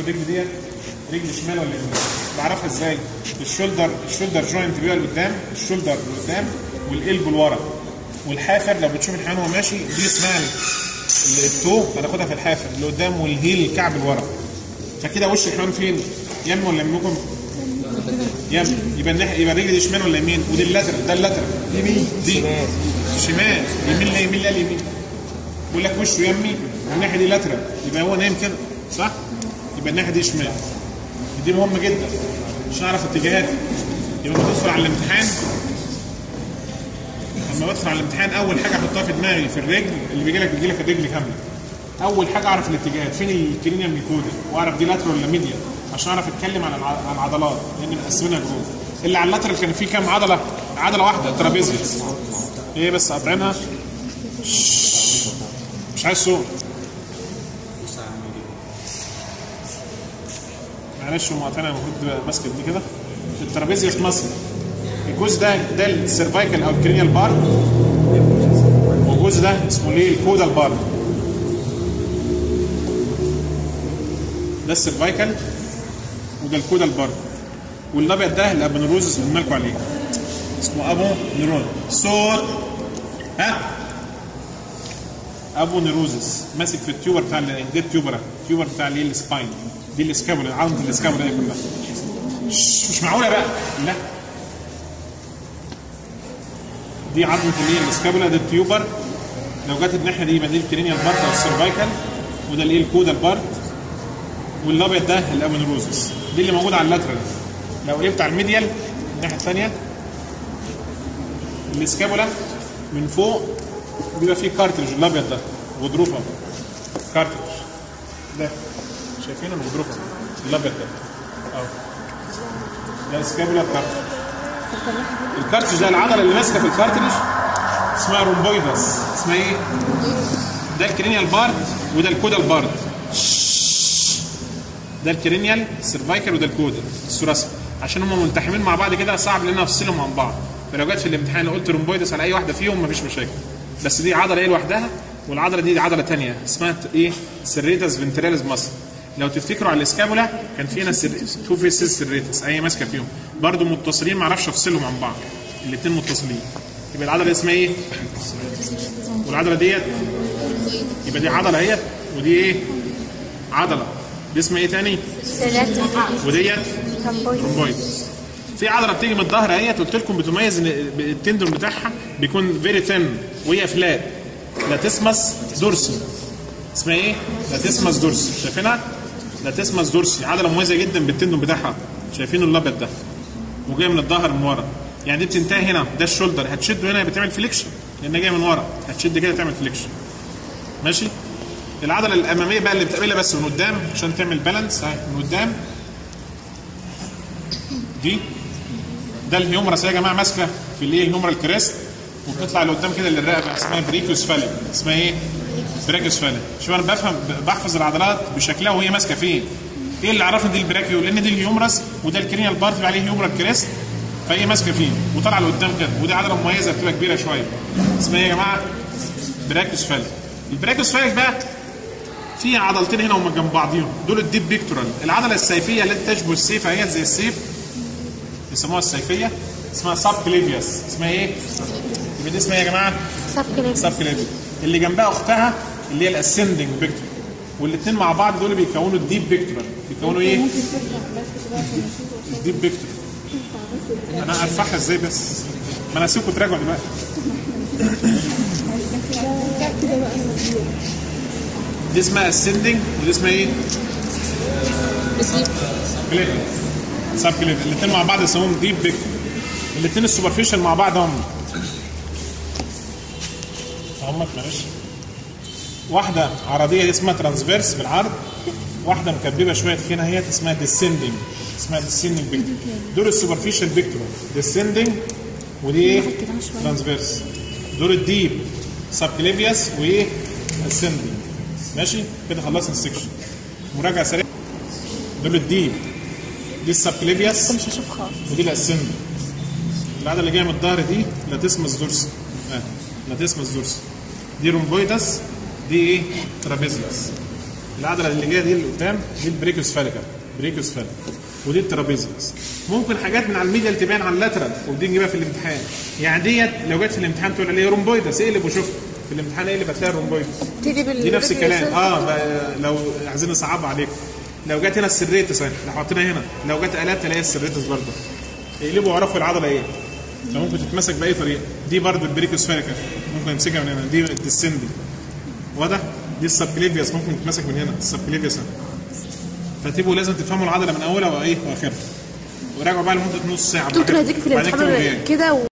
الرجل ديت رجل شمال ولا يمين بعرفها ازاي الشولدر الشولدر جوينت بيبقى لقدام الشولدر لقدام والقلب لورا والحافر لو بتشوف الحيوان وهو ماشي دي اسمها ال- التو هناخدها في الحافر اللي قدام والهيل الكعب لورا فكده وش الحيوان فين يم ولا يمكم يم يبقى الناحيه يبقى الرجل دي شمال ولا يمين ودي اللاترال ده اللاترال يمين دي شمال يمين لا يمين لا اليمين بيقول لك وشه يمي والناحيه دي لاترال يبقى هو نايم كده صح؟ يبقى الناحيه دي شمال دي مهمه جدا عشان اعرف اتجاهاتي يبقى لما تدخل على الامتحان لما بدخل على الامتحان اول حاجه احطها في دماغي في الرجل اللي بيجي لك بيجي لك الرجل كامله اول حاجه اعرف الاتجاهات فين الكرينيا ميكودا واعرف دي لاترال ولا ميديا عشان اعرف اتكلم عن الع- عن العضلات لان مقسمينها جروب اللي على اللاترال كان فيه كام عضله عضله واحده ترابيزيوس ايه بس قاطعينها مش عايز صوت معلش هم قاطعينها المفروض ماسكه دي كده الترابيزيوس ماسل الجزء ده ده السيرفايكال او الكرينيال بار والجزء ده اسمه ليه الكودال بار ده السيرفايكال وده الكودال بار والابيض ده الابنروزس اللي مالكوا عليه اسمه ابو نيرون صوت ها ابو نيروزس ماسك في التيوبر بتاع ال- دي التيوبر التيوبر بتاع الايه السباين دي الاسكابولا عظمه الاسكابولا دي كلها شش، مش معقوله بقى لا دي عظمه الايه الاسكابولا ده التيوبر لو جت الناحيه دي يبقى دي الكرينيال بارت او السيرفايكال وده الايه الكودال بارت والابيض ده الابنروزس دي اللي موجوده على اللاترال لو قلبت على الميديال الناحيه الثانيه الاسكابولا من فوق بيبقى فيه كارتريج الابيض ده غضروفه كارتريج ده شايفينه الغضروفه الابيض ده اهو ده اسكابولا كارتريج الكارتريج ده العضله اللي ماسكه في الكارتريج اسمها رومبويدس اسمها ايه؟ ده الكرينيال بارت وده الكودال بارت ده الكرينيال السيرفايكال وده الكودال الثراسي عشان هم ملتحمين مع بعض كده صعب ان انا افصلهم عن بعض فلو جت في الامتحان قلت رومبويدس على اي واحده فيهم مفيش مشاكل بس دي عضله ايه لوحدها والعضله دي, دي عضله ثانيه اسمها ت- ايه سيريتاس فنتراليس ماسل لو تفتكروا على الاسكابولا كان في هنا تو فيسز سيريتاس اي ماسكه فيهم برضو متصلين ما اعرفش افصلهم عن بعض الاثنين متصلين يبقى العضله دي اسمها ايه والعضله ديت يبقى دي عضله اهي ودي ايه عضله دي اسمها ايه تاني وديت رومبويدس في عضله بتيجي من الظهر اهيت قلت لكم بتميز ان التندون بتاعها بيكون فيري ثين وهي فلات لاتسمس دورسي اسمها ايه؟ لاتسمس دورسي شايفينها؟ لاتسمس دورسي عضله مميزه جدا بالتندون بتاعها شايفينه الابيض ده وجايه من الظهر من ورا يعني دي بتنتهي هنا ده الشولدر هتشده هنا بتعمل فليكشن لانها جايه من ورا هتشد كده تعمل فليكشن ماشي العضله الاماميه بقى اللي بتقابلها بس من قدام عشان تعمل بالانس اهي من قدام دي ده الهيومرس يا جماعه ماسكه في الايه الهيومرال كريست وبتطلع لقدام كده للرقبه اسمها بريكوس فالي اسمها ايه؟ بريكوس فالي شوف انا بفهم بحفظ العضلات بشكلها وهي ماسكه فين ايه اللي عرفني دي البراكيو لان دي الهيومرس وده الكرينيال بارت اللي عليه هيومرال كريست فهي ماسكه فين وطالعه لقدام كده ودي عضله مميزه بتبقى كبيره شويه اسمها ايه يا جماعه؟ براكوس فالي البراكوس فالي بقى في عضلتين هنا هم جنب بعضيهم دول الديب بيكتورال العضله السيفيه التي تشبه السيف اهي زي السيف يسموها السيفيه اسمها ساب كليفيوس اسمها ايه؟ يبقى دي اسمها ايه يا جماعه؟ ساب كليفيوس اللي جنبها اختها اللي هي الاسندنج بيكتور والاثنين مع بعض دول بيكونوا الديب بيكتورال بيكونوا ايه؟ الديب بيكتور انا ارفعها ازاي بس؟ ما انا هسيبكم تراجعوا دلوقتي دي اسمها اسندنج ودي اسمها ايه؟ كليفيوس سب كليف الاثنين مع بعض يسموهم ديب بيك الاثنين السوبرفيشال مع بعض هم هم معلش واحده عرضيه دي اسمها ترانسفيرس بالعرض واحده مكببه شويه تخينه هي اسمها ديسندنج اسمها ديسندنج بيكتور دول السوبرفيشال بيكتور ديسندنج ودي ايه ترانسفيرس دول الديب سب كليفيوس وايه اسندنج ماشي كده خلصنا السكشن مراجعه سريعه دول الديب دي السبكليفياس مش هشوف خالص ودي الاسندنج العضله اللي جايه من الظهر دي لاتسمس دورسي اه لاتسمس دورسي دي رومبويدس دي ايه ترابيزيوس العضله اللي جايه دي اللي قدام دي البريكوس فاليكا بريكوس فاليكا ودي الترابيزيوس ممكن حاجات من على الميديال تبان على اللاترال ودي نجيبها في الامتحان يعني ديت لو جت في الامتحان تقول عليه رومبويدس اقلب وشوف في الامتحان اقلب هتلاقي الرومبويدس تيجي بال دي نفس الكلام اه بقى لو عايزين نصعبها عليكم لو جت هنا السريتس اهي لو حطينا هنا لو جت الات تلاقي السريتس برضه يقلبوا ويعرفوا العضله ايه فممكن تتمسك باي طريقه دي برضه البريكوس فاليكا ممكن نمسكها من هنا دي الديسندي واضح دي السبكليفيوس ممكن تتمسك من هنا السبكليفيوس هنا فتبقوا لازم تفهموا العضله من اولها وايه واخرها وراجعوا بقى لمده نص ساعه دكتور هديك في بعدين اكتبوا الامتحان غياب. كده